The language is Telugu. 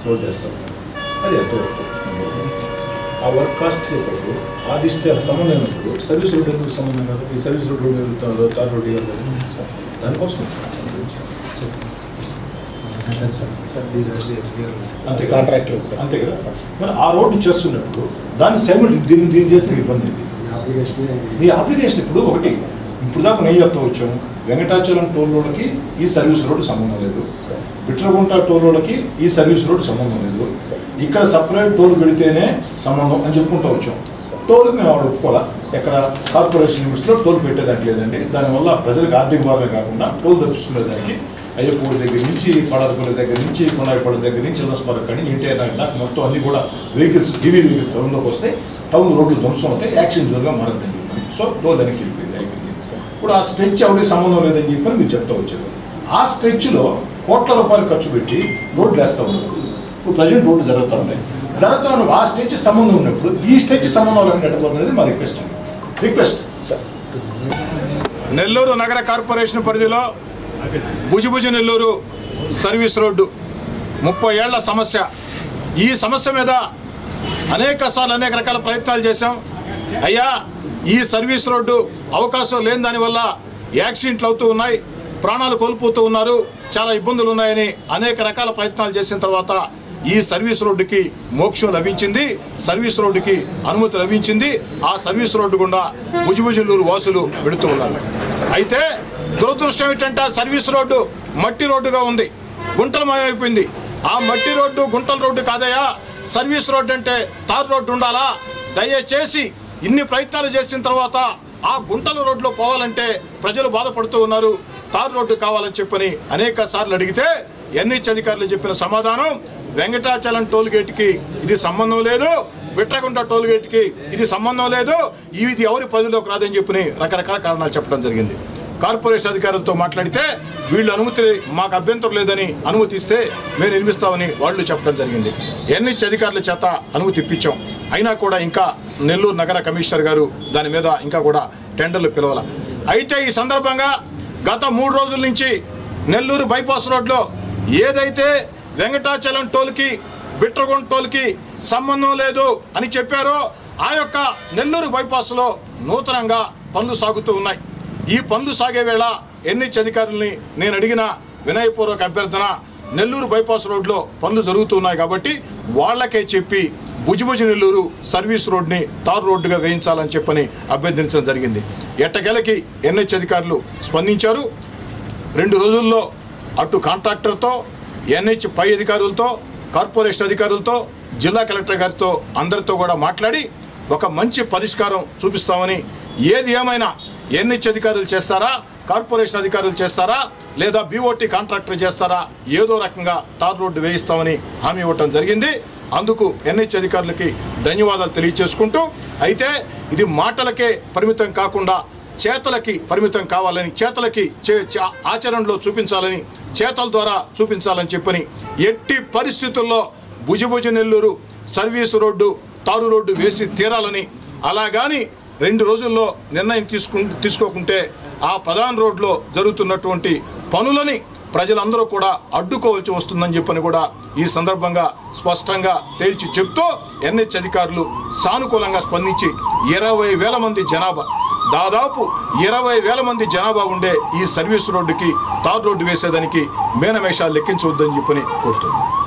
రోడ్ వేస్తాం అది ఎంతవరకు ఆ వర్క్ కాస్ట్తో పాటు ఆదిస్తే సంబంధం అయినప్పుడు సర్వీస్ రోడ్ ఎందుకు సంబంధం కాదు ఈ సర్వీస్ రోడ్ రోడ్ వెళ్తున్నారు తార్ రోడ్ వెళ్తారు దానికోసం అంతే కదా? కాంట్రాక్ట్లు సార్ అంతే కదా మరి ఆ రోడ్డు చేస్తున్నప్పుడు దాన్ని సైమిల్ దీన్ని దీన్ని చేసిన ఇబ్బంది ఇది మీ అప్లికేషన్ ఇప్పుడు ఒకటి ఇప్పుడు దాకా నేను చెప్తా వచ్చాము వెంకటాచలం టోల్ రోడ్కి ఈ సర్వీస్ రోడ్ సంబంధం లేదు బిట్రగుంట టోల్ రోడ్కి ఈ సర్వీస్ రోడ్ సంబంధం లేదు ఇక్కడ సపరేట్ టోల్ పెడితేనే సంబంధం అని చెప్పుకుంటూ వచ్చాం టోల్కి మేము ఆవిడ ఒప్పుకోవాలా ఎక్కడ కార్పొరేషన్ లిమిట్స్లో టోల్ పెట్టేదానికి లేదండి దానివల్ల ప్రజలకు ఆర్థిక భాగమే కాకుండా టోల్ తప్పించుకునేదానికి అయ్యపూడి దగ్గర నుంచి పడాలపల్లి దగ్గర నుంచి కొనాయిపల్లి దగ్గర నుంచి చిల్లస్మర కానీ ఇంటర్ దాకా మొత్తం అన్ని కూడా వెహికల్స్ టీవీ వెహికల్స్ టౌన్లోకి వస్తే టౌన్ రోడ్లు ధ్వంసం అవుతాయి యాక్షన్ జోన్గా మారద్దని చెప్పని సో టోల్ వెనక్కి వెళ్ళిపోయింది అయిపోయింది ఇప్పుడు ఆ స్ట్రెచ్ ఎవరికి సంబంధం లేదని చెప్పని మీరు చెప్తా వచ్చారు ఆ స్ట్రెచ్లో కోట్ల రూపాయలు ఖర్చు పెట్టి రోడ్లు వేస్తూ ఉన్నారు ఇప్పుడు ప్రజెంట్ రోడ్లు జరుగుతూ ఉన్నాయి జరుగుతూ ఉన్న ఆ స్టెచ్ సంబంధం ఉన్నప్పుడు ఈ స్టెచ్ సంబంధం లేకుండా అనేది మా రిక్వెస్ట్ అండి రిక్వెస్ట్ నెల్లూరు నగర కార్పొరేషన్ పరిధిలో భుజభుజ నెల్లూరు సర్వీస్ రోడ్డు ముప్పై ఏళ్ల సమస్య ఈ సమస్య మీద అనేక సార్లు అనేక రకాల ప్రయత్నాలు చేశాం అయ్యా ఈ సర్వీస్ రోడ్డు అవకాశం లేని దానివల్ల యాక్సిడెంట్లు అవుతూ ఉన్నాయి ప్రాణాలు కోల్పోతూ ఉన్నారు చాలా ఇబ్బందులు ఉన్నాయని అనేక రకాల ప్రయత్నాలు చేసిన తర్వాత ఈ సర్వీస్ రోడ్డుకి మోక్షం లభించింది సర్వీస్ రోడ్డుకి అనుమతి లభించింది ఆ సర్వీస్ రోడ్డు గుండా భుజభుజనూరు వాసులు వెడుతూ ఉన్నారు అయితే దురదృష్టం ఏంటంటే ఆ సర్వీస్ రోడ్డు మట్టి రోడ్డుగా ఉంది గుంటలమయమైపోయింది ఆ మట్టి రోడ్డు గుంటల రోడ్డు కాదయా సర్వీస్ రోడ్డు అంటే తార్ రోడ్డు ఉండాలా దయచేసి ఇన్ని ప్రయత్నాలు చేసిన తర్వాత ఆ గుంటల రోడ్లో పోవాలంటే ప్రజలు బాధపడుతూ ఉన్నారు తార్ రోడ్డు కావాలని చెప్పని అనేక సార్లు అడిగితే ఎన్హెచ్ అధికారులు చెప్పిన సమాధానం వెంకటాచలం టోల్ గేట్కి ఇది సంబంధం లేదు బిట్రగుంట టోల్ గేట్కి ఇది సంబంధం లేదు ఇది ఎవరి పరిధిలోకి రాదని చెప్పని రకరకాల కారణాలు చెప్పడం జరిగింది కార్పొరేషన్ అధికారులతో మాట్లాడితే వీళ్ళు అనుమతి మాకు అభ్యంతరం లేదని అనుమతి ఇస్తే మేము నిర్మిస్తామని వాళ్ళు చెప్పడం జరిగింది ఎన్హెచ్ అధికారుల చేత అనుమతి ఇప్పించాం అయినా కూడా ఇంకా నెల్లూరు నగర కమిషనర్ గారు దాని మీద ఇంకా కూడా టెండర్లు పిలవాల అయితే ఈ సందర్భంగా గత మూడు రోజుల నుంచి నెల్లూరు బైపాస్ రోడ్లో ఏదైతే వెంకటాచలం టోల్కి బిట్రగొండ టోల్కి సంబంధం లేదు అని చెప్పారో ఆ యొక్క నెల్లూరు బైపాస్లో నూతనంగా పనులు సాగుతూ ఉన్నాయి ఈ పనులు సాగే వేళ ఎన్హెచ్ అధికారుల్ని నేను అడిగిన వినయపూర్వక అభ్యర్థన నెల్లూరు బైపాస్ రోడ్లో పనులు జరుగుతున్నాయి కాబట్టి వాళ్ళకే చెప్పి భుజభుజ నెల్లూరు సర్వీస్ రోడ్ని తార్ రోడ్డుగా వేయించాలని చెప్పని అభ్యర్థించడం జరిగింది ఎట్టకేలకి ఎన్హెచ్ అధికారులు స్పందించారు రెండు రోజుల్లో అటు కాంట్రాక్టర్తో ఎన్హెచ్ పై అధికారులతో కార్పొరేషన్ అధికారులతో జిల్లా కలెక్టర్ గారితో అందరితో కూడా మాట్లాడి ఒక మంచి పరిష్కారం చూపిస్తామని ఏది ఏమైనా ఎన్హెచ్ అధికారులు చేస్తారా కార్పొరేషన్ అధికారులు చేస్తారా లేదా బీఓటీ కాంట్రాక్టర్ చేస్తారా ఏదో రకంగా తార్ రోడ్డు వేయిస్తామని హామీ ఇవ్వటం జరిగింది అందుకు ఎన్హెచ్ అధికారులకి ధన్యవాదాలు తెలియజేసుకుంటూ అయితే ఇది మాటలకే పరిమితం కాకుండా చేతలకి పరిమితం కావాలని చేతలకి చే- చే- ఆచరణలో చూపించాలని చేతల ద్వారా చూపించాలని చెప్పని ఎట్టి పరిస్థితుల్లో భుజభుజ నెల్లూరు సర్వీసు రోడ్డు తారు రోడ్డు వేసి తీరాలని అలాగాని రెండు రోజుల్లో నిర్ణయం తీసుకు తీసుకోకుంటే ఆ ప్రధాన రోడ్లో జరుగుతున్నటువంటి పనులని ప్రజలందరూ కూడా అడ్డుకోవాల్సి వస్తుందని చెప్పని కూడా ఈ సందర్భంగా స్పష్టంగా తేల్చి చెప్తూ ఎన్హెచ్ అధికారులు సానుకూలంగా స్పందించి ఇరవై వేల మంది జనాభా దాదాపు ఇరవై వేల మంది జనాభా ఉండే ఈ సర్వీస్ రోడ్డుకి తార్ రోడ్డు వేసేదానికి మేనమేషాలు లెక్కించవద్దని చెప్పని కోరుతున్నాను